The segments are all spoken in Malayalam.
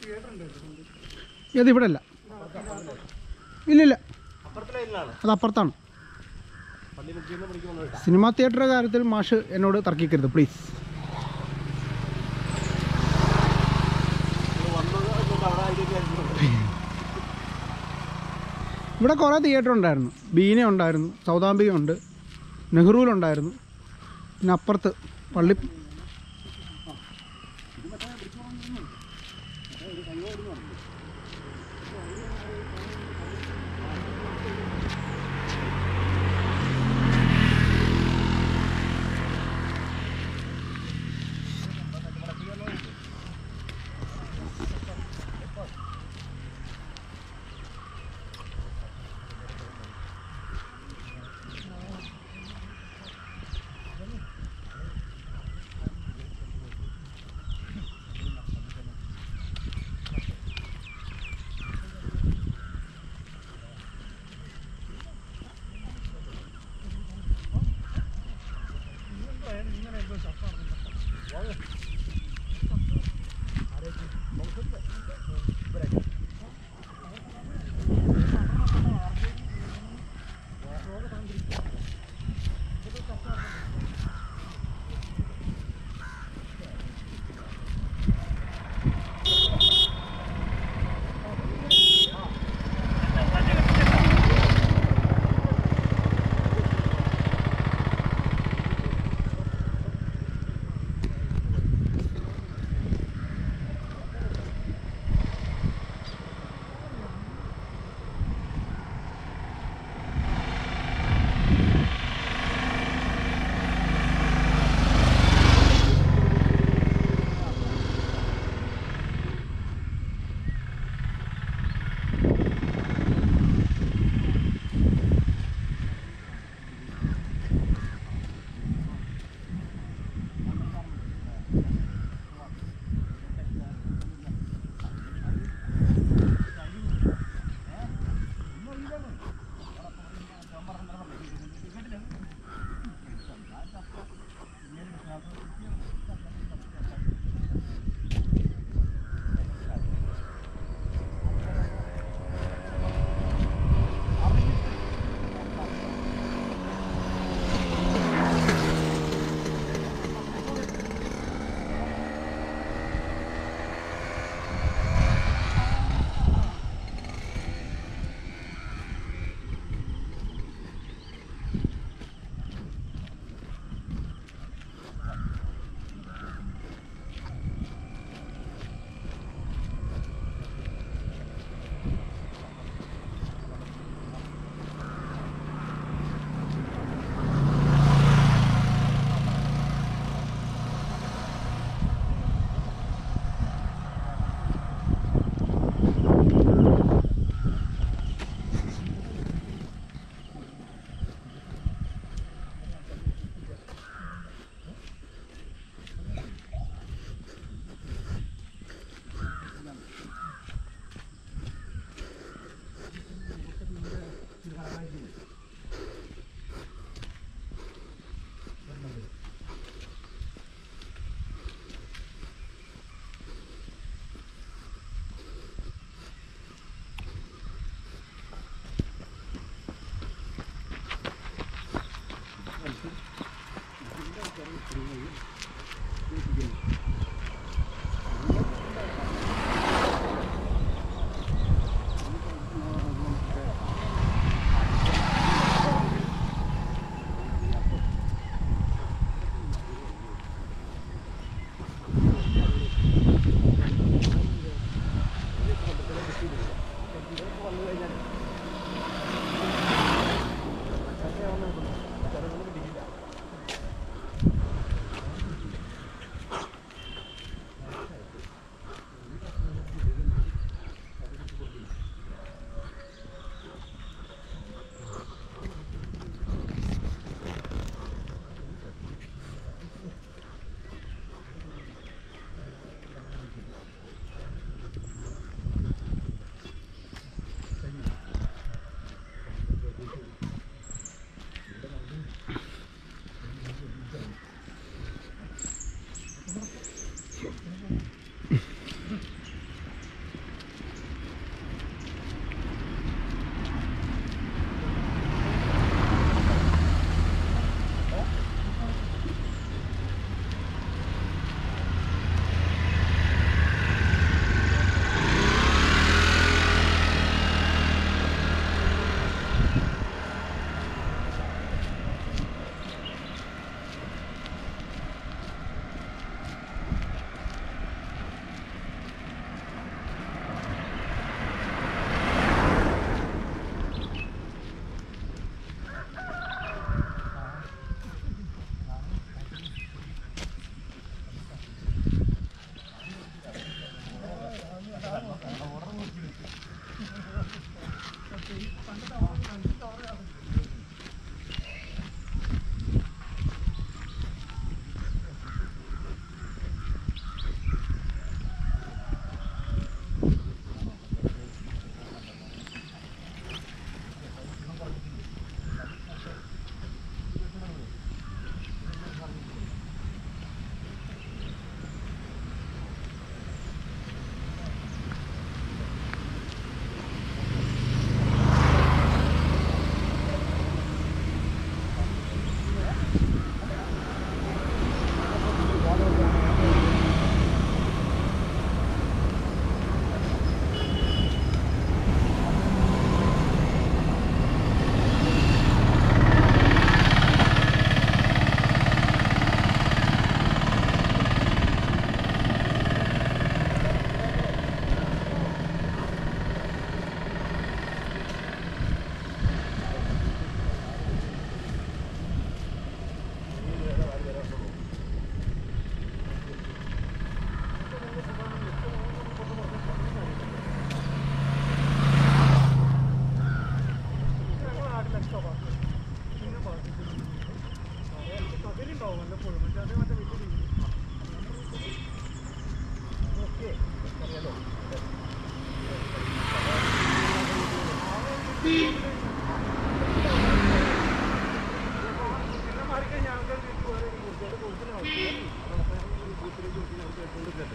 ഇത് ഇവിടെ അല്ല ഇല്ലില്ല അത് അപ്പുറത്താണ് സിനിമാ തിയേറ്ററുടെ കാര്യത്തിൽ മാഷ് എന്നോട് തർക്കിക്കരുത് പ്ലീസ് ഇവിടെ കുറേ തിയേറ്റർ ഉണ്ടായിരുന്നു ബീന ഉണ്ടായിരുന്നു സൗദാംബിക ഉണ്ട് നെഹ്റുവിലുണ്ടായിരുന്നു പിന്നെ അപ്പുറത്ത് പള്ളി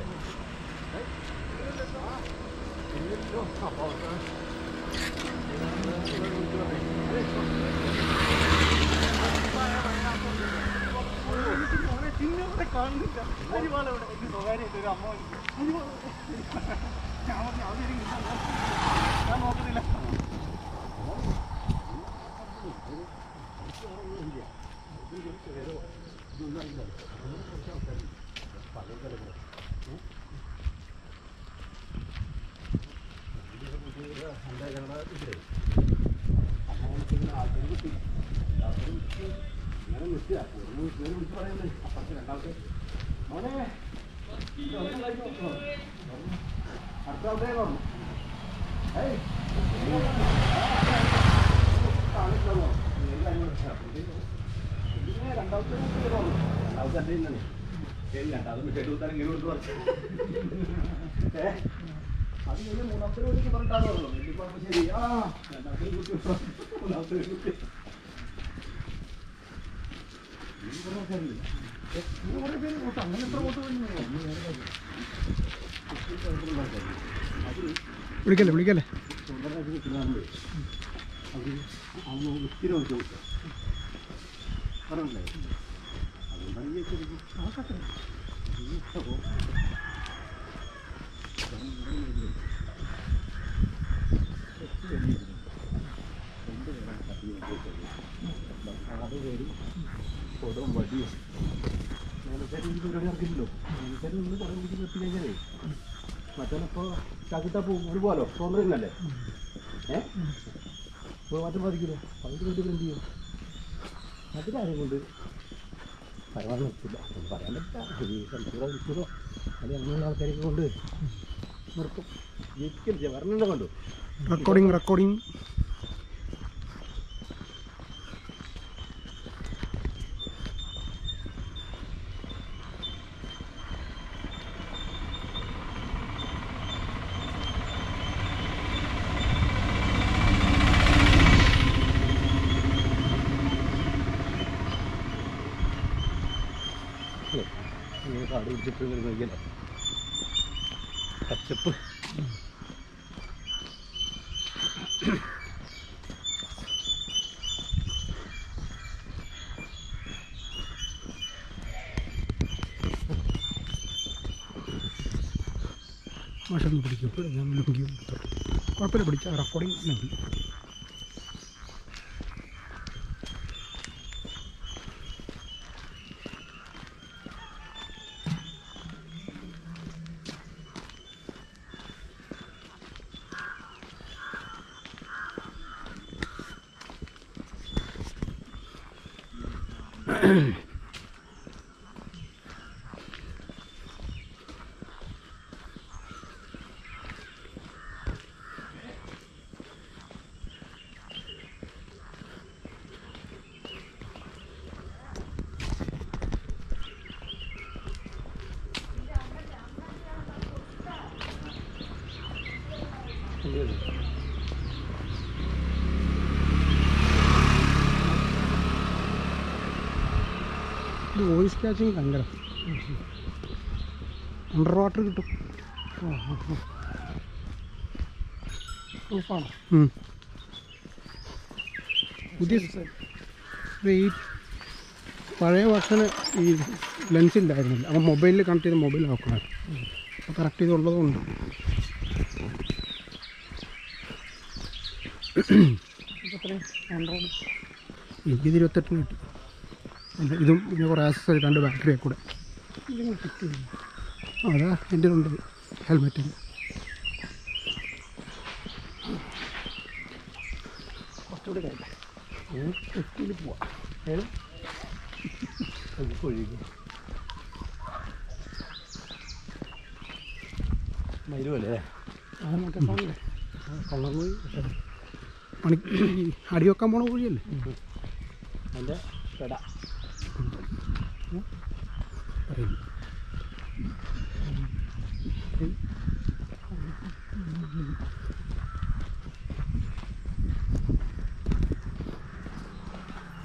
വിളിക്കല്ലേ വിളിക്കല്ലേ മറ്റോ ചകിട്ട പോകും ഒരു പോലോ തോന്നുന്നില്ലല്ലേ ഏ മാറ്റം ബാധിക്കില്ല പതിനെട്ട് മിനിറ്റ് എന്ത് ചെയ്യും അതിലാരും കൊണ്ട് പറയാൻ നിർത്തില്ല ഒന്നും പറയാൻ പറ്റില്ല ഈ സ്ഥലത്തൂടെ വിളിച്ചതോ അല്ലെങ്കിൽ അങ്ങനെയുള്ള ആൾക്കാരെയൊക്കെ കൊണ്ട് നിർത്തും ജയിക്കില്ല വരണല്ലോ കണ്ടു റെക്കോർഡിങ് റെക്കോർഡിങ് ഇങ്ങനെ കാട് പിടിച്ചിട്ട് ഇങ്ങനെ നോക്കിയല്ലേ പച്ചപ്പ് മാഷ ഒന്ന് പിടിക്കും ഞാൻ ലുങ്കി എടുത്തോട്ടെ കുഴപ്പമില്ല പിടിച്ച റെക്കോർഡിങ് മതി ഇത് വോയിസ് ക്യാച്ചിങ് ഭയങ്കര അണ്ടർ വാട്ടർ കിട്ടും പ്രൂഫാണ് ഉം. പുതിയ ഇത് ഈ പഴയ വർഷന് ഈ ലെൻസ് ഇല്ലായിരുന്നില്ല അപ്പോൾ മൊബൈലിൽ കണക്ട് ചെയ്ത് മൊബൈൽ നോക്കണമായിരുന്നു അപ്പോൾ കറക്റ്റ് ചെയ്തുള്ളതുകൊണ്ട് എത്രയും ആൻഡ്രോയിഡ് എനിക്കിത് ഇരുപത്തെട്ടിന് കിട്ടി അല്ല, ഇതും പിന്നെ കുറേ ആക്സസറി രണ്ട് ബാറ്ററിയെ കൂടെ ഇതിങ്ങനെ ഫിറ്റ് ചെയ്യുന്നു ആ, അതാ എൻ്റെ ഉണ്ട് ഹെൽമെറ്റിൽ കുറച്ചുകൂടി കഴിഞ്ഞു ഫിഫ്റ്റിയിൽ പോവാം ഏത് ഒഴുകി മയിലുമല്ലേ അത് മറ്റേ ഫോണില്ലേ കൊള്ളം പോയി മണി ഈ അടി വെക്കാൻ പോണ വഴിയല്ലേ അതിൻ്റെ പെട പറയുന്നു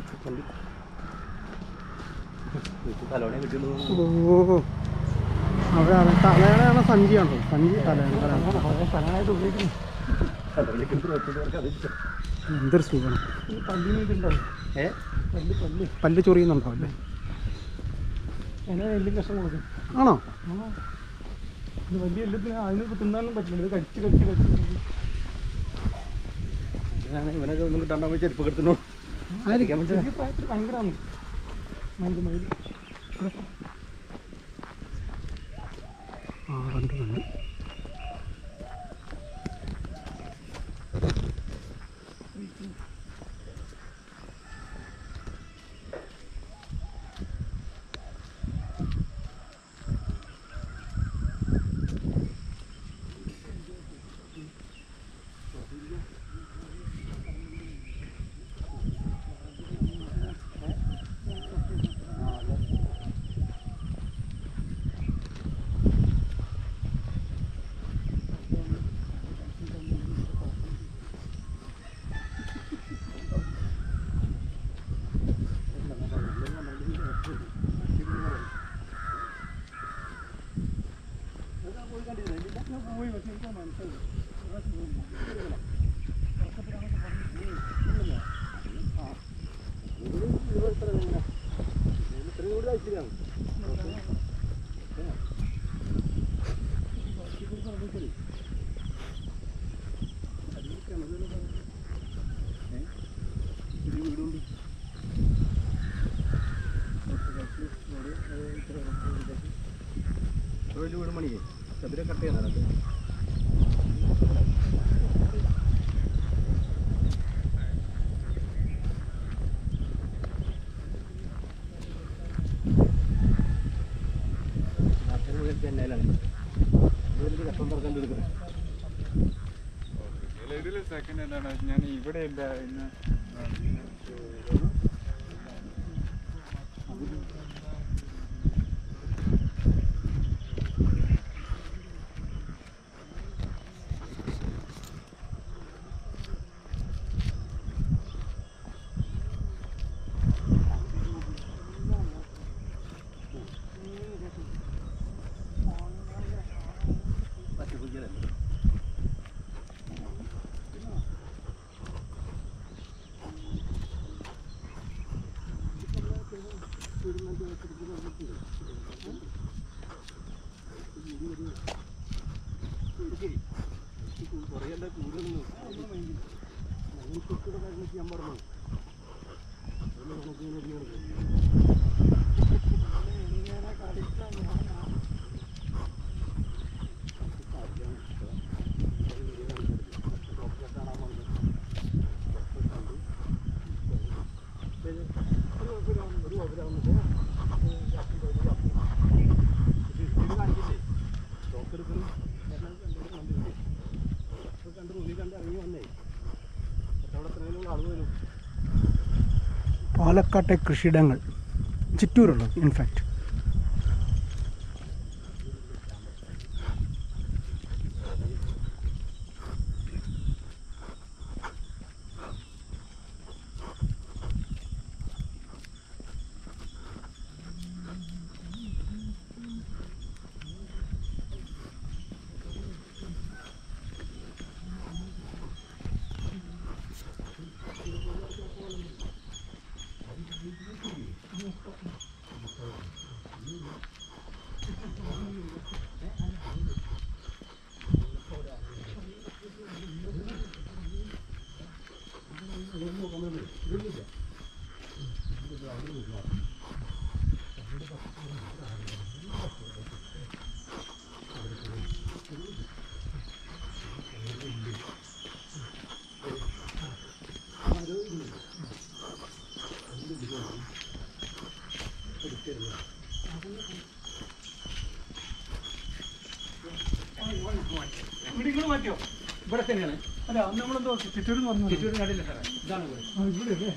തലോടെ കിട്ടുന്നു ഓ അവിടെ തലയണയാണ് സഞ്ചിയാണോ സഞ്ചി തലയണ തലയണ അങ്ങനെ കുറേ സ്ഥലങ്ങളായിട്ട് ഉപയോഗിക്കുന്നു എന്തൊരു സുഖമാണ് ഈ പല്ലിന് ഇതുണ്ടാവും ഏ പല്ല് പല്ല് പല്ല് ചൊറിയുന്നുണ്ടോ അല്ലേ എന്നെ എല്ലും കഷ്ണം കൊടുക്കും ആണോ ആ ഇത് വലിയ എല്ലത്തിന് അതിന് ഇപ്പൊ തിന്നാനും പറ്റില്ല ഇത് കടിച്ച് കടിച്ച് കടിച്ച് ഇതാണ് ഇവനൊക്കെ ഒന്നും കിട്ടാണ്ടാവുമ്പോൾ ചെരുപ്പ് കിടത്തുന്നു ആയിരിക്കാം ചെറിയ പ്രായത്തിൽ ഭയങ്കരമാണ് മൈൻഡ് മൈൻഡ് ആ കണ്ടു കണ്ടു പോയി പക്ഷേ എനിക്ക് മനസ്സിലായി വീട് മണിയേ ചതുര കട്ട് ചെയ്യുന്നത് ചെന്നൈയിലാണ് കഷ്ടം തുറക്കാൻ എടുക്കുന്നത് ഇതിൽ സെക്കൻഡ് എന്താണ് ഞാൻ ഇവിടെ ഇല്ല ഇന്ന് പാലക്കാട്ടെ കൃഷിയിടങ്ങൾ ചിറ്റൂരുള്ളത് ഇൻഫാക്റ്റ് ഇവിടെ ഇങ്ങോട്ട് മാറ്റിയോ ഇവിടെ തന്നെയാണ് അല്ല അന്ന് നമ്മളെന്തോ ചുറ്റൂർ പറഞ്ഞു ചുറ്റൂർ കണ്ടില്ല സാറേ ഇതാണ് വീട് ആ ഇവിടെ അല്ലേ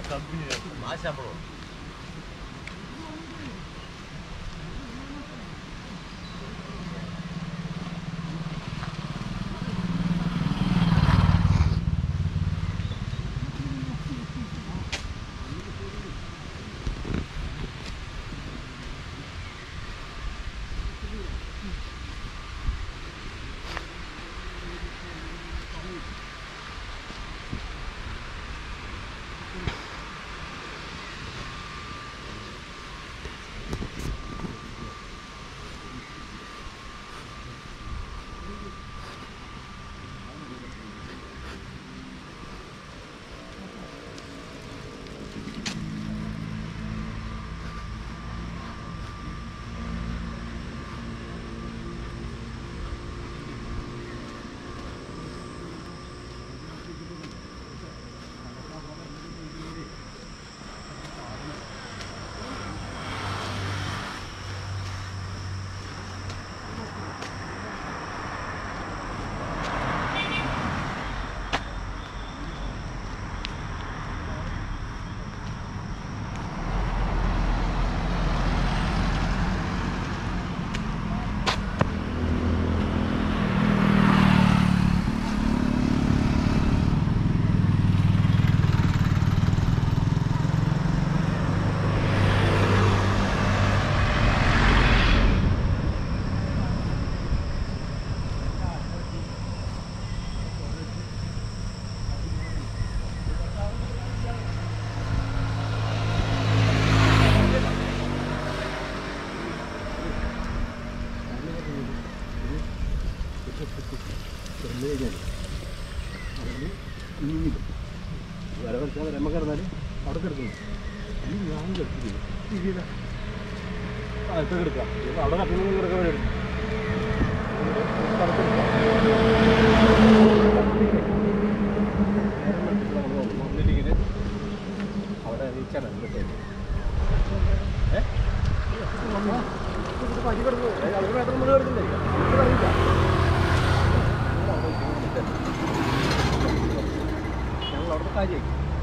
ചെന്ന് കഴിഞ്ഞാൽ അതിന് നീങ്ങി വര വലിച്ചാൽ വരമ്മ കിടന്നാൽ അവിടെ കിടക്കുന്നു ഇനി ഞാൻ കിടക്കില്ല ആ ഇപ്പം കിടക്കാം ഇപ്പം അവിടെ കിടക്കുന്ന കിടക്കാൻ വേണ്ടി ഒന്നില്ലെങ്കിൽ അവിടെ റീച്ചാണ് എന്നിട്ട് ഏ പനി കിടന്നു അവിടെ മാത്രം നമ്മൾ കിടക്കില്ലേ നമുക്ക് അറിയില്ല ഞങ്ങൾ അവിടുത്തെ കാര്യമായി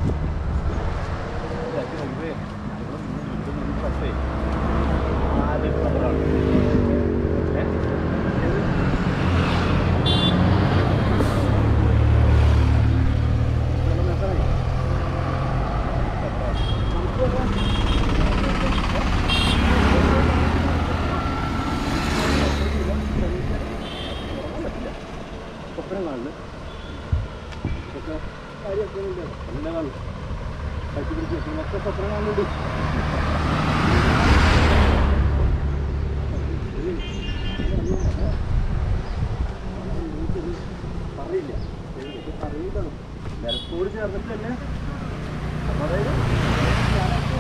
ഒപ്പരം കാണില്ല കാര്യമൊക്കെ എല്ലാം കാണും കഴിച്ചു പിടിച്ച് ഒക്കെ പത്രം കാണുന്നുണ്ട് പറയില്ല അറിയില്ല നിലത്തോട് ചേർന്നിട്ട് തന്നെ അതായത് ഞാനൊക്കെ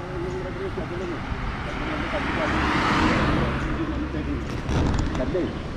അത് കല്ലേ